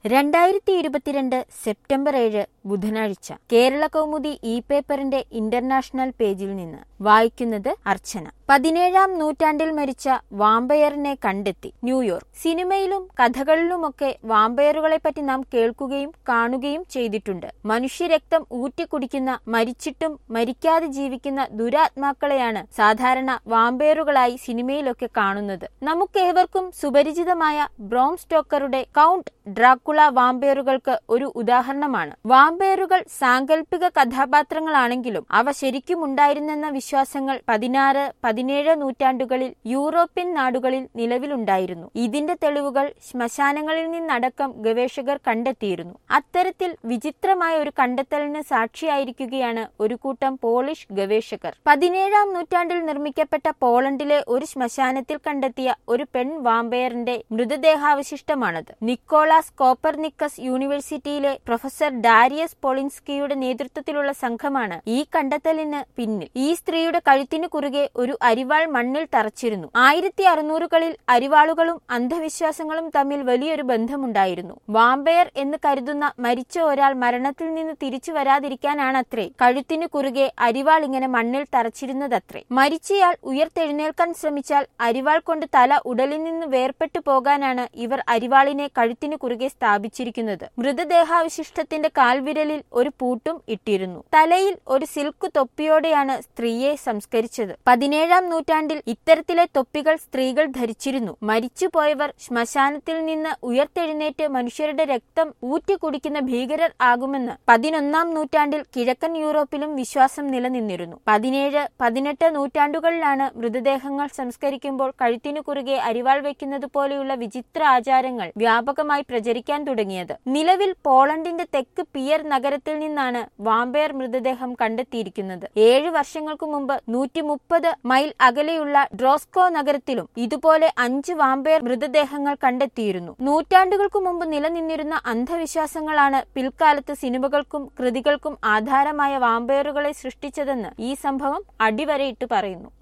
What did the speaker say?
രണ്ടായിരത്തി ഇരുപത്തിരണ്ട് സെപ്റ്റംബർ ഏഴ് ബുധനാഴ്ച കേരള കൗമുദി ഇ പേപ്പറിന്റെ ഇന്റർനാഷണൽ പേജിൽ നിന്ന് വായിക്കുന്നത് അർച്ചന പതിനേഴാം നൂറ്റാണ്ടിൽ മരിച്ച വാമ്പയറിനെ കണ്ടെത്തി ന്യൂയോർക്ക് സിനിമയിലും കഥകളിലുമൊക്കെ വാമ്പയറുകളെപ്പറ്റി നാം കേൾക്കുകയും കാണുകയും ചെയ്തിട്ടുണ്ട് മനുഷ്യരക്തം ഊറ്റിക്കുടിക്കുന്ന മരിച്ചിട്ടും മരിക്കാതെ ജീവിക്കുന്ന ദുരാത്മാക്കളെയാണ് സാധാരണ വാമ്പയറുകളായി സിനിമയിലൊക്കെ കാണുന്നത് നമുക്കേവർക്കും സുപരിചിതമായ ബ്രോം സ്റ്റോക്കറുടെ കൗണ്ട് ഡ്രാക്കുള വാമ്പയറുകൾക്ക് ഒരു ഉദാഹരണമാണ് വാമ്പയറുകൾ സാങ്കല്പിക കഥാപാത്രങ്ങളാണെങ്കിലും അവ ശരിക്കും ഉണ്ടായിരുന്നെന്ന വിശ്വാസങ്ങൾ പതിനാറ് പതിനേഴ് നൂറ്റാണ്ടുകളിൽ യൂറോപ്യൻ നാടുകളിൽ നിലവിലുണ്ടായിരുന്നു ഇതിന്റെ തെളിവുകൾ ശ്മശാനങ്ങളിൽ നിന്നടക്കം ഗവേഷകർ കണ്ടെത്തിയിരുന്നു അത്തരത്തിൽ വിചിത്രമായ ഒരു കണ്ടെത്തലിന് സാക്ഷിയായിരിക്കുകയാണ് ഒരു കൂട്ടം പോളിഷ് ഗവേഷകർ പതിനേഴാം നൂറ്റാണ്ടിൽ നിർമ്മിക്കപ്പെട്ട പോളണ്ടിലെ ഒരു ശ്മശാനത്തിൽ കണ്ടെത്തിയ ഒരു പെൺ വാമ്പയറിന്റെ മൃതദേഹാവശിഷ്ടമാണത് നിക്കോളാസ് കോപ്പർനിക്കസ് യൂണിവേഴ്സിറ്റിയിലെ പ്രൊഫസർ ഡാരിയസ് പൊളിൻസ്കിയുടെ നേതൃത്വത്തിലുള്ള സംഘമാണ് ഈ കണ്ടെത്തലിന് പിന്നിൽ ഈ സ്ത്രീയുടെ കഴുത്തിനു കുറുകെ ഒരു അരിവാൾ മണ്ണിൽ തറച്ചിരുന്നു ആയിരത്തി അറുന്നൂറുകളിൽ അരിവാളുകളും അന്ധവിശ്വാസങ്ങളും തമ്മിൽ വലിയൊരു ബന്ധമുണ്ടായിരുന്നു വാമ്പയർ എന്ന് കരുതുന്ന മരിച്ച ഒരാൾ മരണത്തിൽ നിന്ന് തിരിച്ചു വരാതിരിക്കാനാണത്രേ കഴുത്തിനു കുറുകെ അരിവാൾ ഇങ്ങനെ മണ്ണിൽ തറച്ചിരുന്നതത്രേ മരിച്ചയാൾ ഉയർത്തെഴുന്നേൽക്കാൻ ശ്രമിച്ചാൽ അരിവാൾ കൊണ്ട് തല ഉടലിൽ നിന്ന് വേർപെട്ടു പോകാനാണ് ഇവർ അരിവാളിനെ കഴുത്തിനു കുറുകെ സ്ഥാപിച്ചിരിക്കുന്നത് മൃതദേഹാവശിഷ്ടത്തിന്റെ കാൽവിരലിൽ ഒരു പൂട്ടും ഇട്ടിരുന്നു തലയിൽ ഒരു സിൽക്ക് തൊപ്പിയോടെയാണ് സ്ത്രീയെ സംസ്കരിച്ചത് പതിനേഴാം നൂറ്റാണ്ടിൽ ഇത്തരത്തിലെ തൊപ്പികൾ സ്ത്രീകൾ ധരിച്ചിരുന്നു മരിച്ചുപോയവർ ശ്മശാനത്തിൽ നിന്ന് ഉയർത്തെഴുന്നേറ്റ് മനുഷ്യരുടെ രക്തം ഊറ്റിക്കുടിക്കുന്ന ഭീകരർ ആകുമെന്ന് പതിനൊന്നാം നൂറ്റാണ്ടിൽ കിഴക്കൻ യൂറോപ്പിലും വിശ്വാസം നിലനിന്നിരുന്നു പതിനേഴ് പതിനെട്ട് നൂറ്റാണ്ടുകളിലാണ് മൃതദേഹങ്ങൾ സംസ്കരിക്കുമ്പോൾ കഴുത്തിനു കുറുകെ അരിവാൾ വയ്ക്കുന്നത് പോലെയുള്ള വിചിത്ര ആചാരങ്ങൾ വ്യാപകമായി പ്രചരിക്കാൻ തുടങ്ങിയത് നിലവിൽ പോളണ്ടിന്റെ തെക്ക് പിയർ നഗരത്തിൽ നിന്നാണ് വാമ്പയർ മൃതദേഹം കണ്ടെത്തിയിരിക്കുന്നത് ഏഴു വർഷങ്ങൾക്കു മുമ്പ് നൂറ്റി മുപ്പത് മൈൽ അകലെയുള്ള ഡ്രോസ്കോ നഗരത്തിലും ഇതുപോലെ അഞ്ച് വാമ്പയർ മൃതദേഹങ്ങൾ കണ്ടെത്തിയിരുന്നു നൂറ്റാണ്ടുകൾക്കു മുമ്പ് നിലനിന്നിരുന്ന അന്ധവിശ്വാസങ്ങളാണ് പിൽക്കാലത്ത് സിനിമകൾക്കും കൃതികൾക്കും ആധാരമായ വാമ്പയറുകളെ സൃഷ്ടിച്ചതെന്ന് ഈ സംഭവം അടിവരയിട്ട് പറയുന്നു